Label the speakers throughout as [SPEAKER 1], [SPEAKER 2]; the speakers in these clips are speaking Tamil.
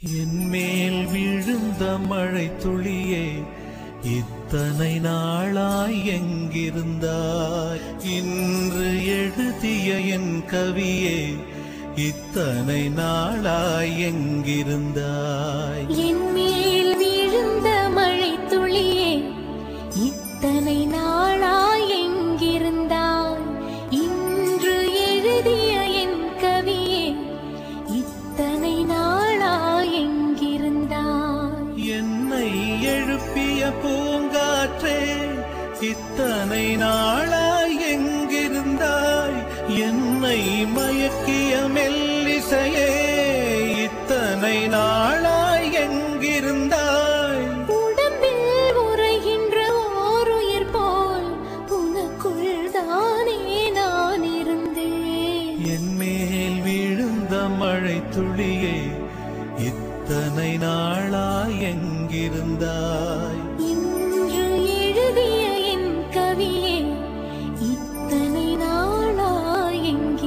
[SPEAKER 1] என் மேல் விழுந்த மழை துளியே இத்தனை நாளாய் எங்கிருந்தாய் இன்று எழுதிய என் கவியே இத்தனை நாளாய் எங்கிருந்தாய்
[SPEAKER 2] என் மேல் விழுந்த மழை துளியே இத்தனை நாளாய் எங்கிருந்தாய் இன்று எழுதிய என் கவியே இத்தனை நாளாய் எங்கிருந்தாய்
[SPEAKER 1] என்னை எழுப்பிய பூங்காற்றே இத்தனை நாளாய் எங்கிருந்தாய் என்னை மயக்கிய மெல்லிசையே இத்தனை நாளாய் எங்கிருந்தாய்
[SPEAKER 2] உடம்பில் உறைகின்ற ஓருயிர் போல் உனக்குள் தானே நான் இருந்தேன்
[SPEAKER 1] என் மேல் விழுந்த மழை துளியே இத்தனை நாளாய் எங்கிருந்தாய்
[SPEAKER 2] இன்று எழுதிய என் கவியே இத்தனை நாளாய்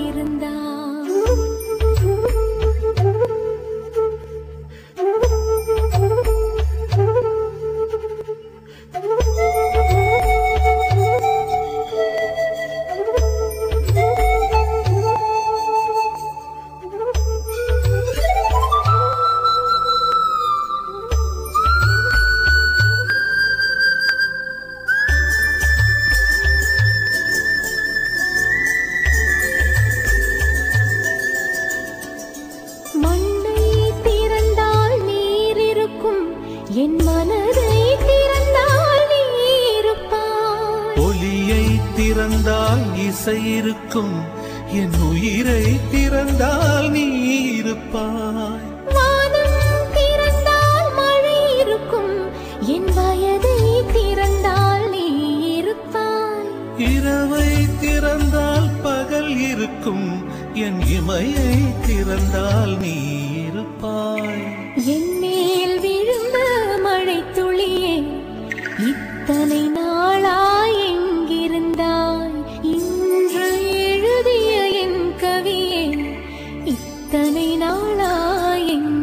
[SPEAKER 2] மண்ணை திறந்தால் நீர் இருக்கும் என் மனதை திறந்தால் நீ இருப்பாய்
[SPEAKER 1] ஒலியை திறந்தால் இசை இருக்கும் என் உயிரை திறந்தால் நீ இருப்பாய்
[SPEAKER 2] வானம் திறந்தால் மழை இருக்கும் என் வயதை திறந்தால் நீ இருப்பாய்
[SPEAKER 1] இரவை திறந்தால் பகல் இருக்கும் என் இமையை திறந்தால் நீ இருப்பாய்
[SPEAKER 2] என் மேல் விழுந்த மழை துளியே இத்தனை நாளாய் எங்கிருந்தாய் இன்று எழுதிய என் கவியே இத்தனை நாளாய்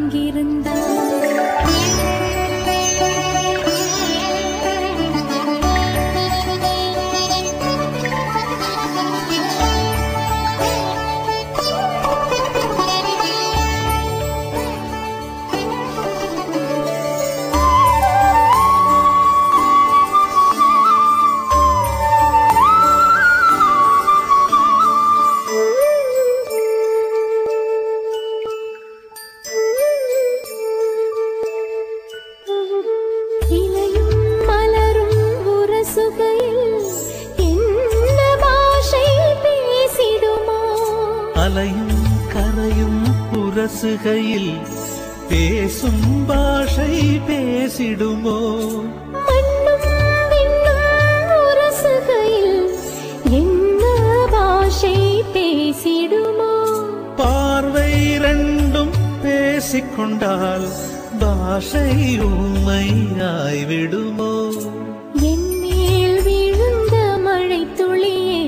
[SPEAKER 2] இலையும் மலரும் உரசுகையில் என்ன பாஷை பேசிடுமோ
[SPEAKER 1] அலையும் கரையும் உரசுகையில் பேசும் பாஷை பேசிடுமோ
[SPEAKER 2] மண்ணும் விண்ணும் உரசுகையில் என்ன பாஷை பேசிடுமோ
[SPEAKER 1] பார்வை ரெண்டும் பேசிக்கொண்டால் பாஷை உண்மையாய் விடுமோ
[SPEAKER 2] என் மேல் விழுந்த மழை துளியே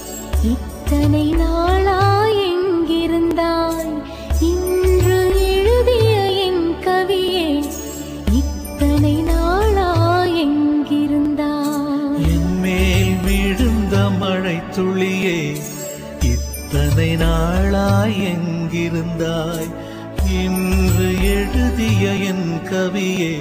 [SPEAKER 2] இத்தனை நாளாய் எங்கிருந்தாய் இன்று எழுதிய என் கவியே இத்தனை நாளாய் எங்கிருந்தாய்
[SPEAKER 1] என் மேல் விழுந்த மழை துளியே இத்தனை நாளாய் எங்கிருந்தாய் இன்று எழுதிய என் கவியே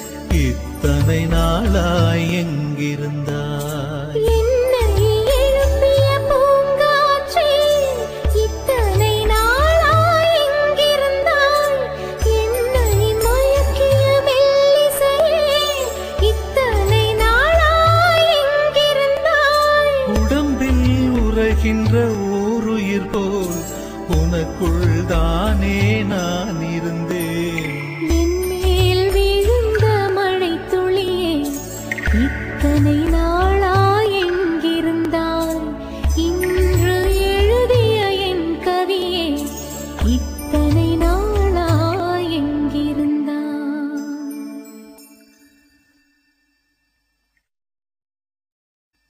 [SPEAKER 1] இத்தனை நாளாய் எங்கிருந்தாய்
[SPEAKER 2] என்னை எழுப்பிய பூங்காற்றே இத்தனை நாளாய் எங்கிருந்தாய் என்னை மயக்கிய மெல்லிசையே இத்தனை நாளாய் எங்கிருந்தாய்
[SPEAKER 1] உடம்பில் உறைகின்ற ஓருயிர் போல் உனக்குள் தானே நான் இருந்தேன்
[SPEAKER 2] என் மேல் விழுந்த மழை துளியே இத்தனை நாள்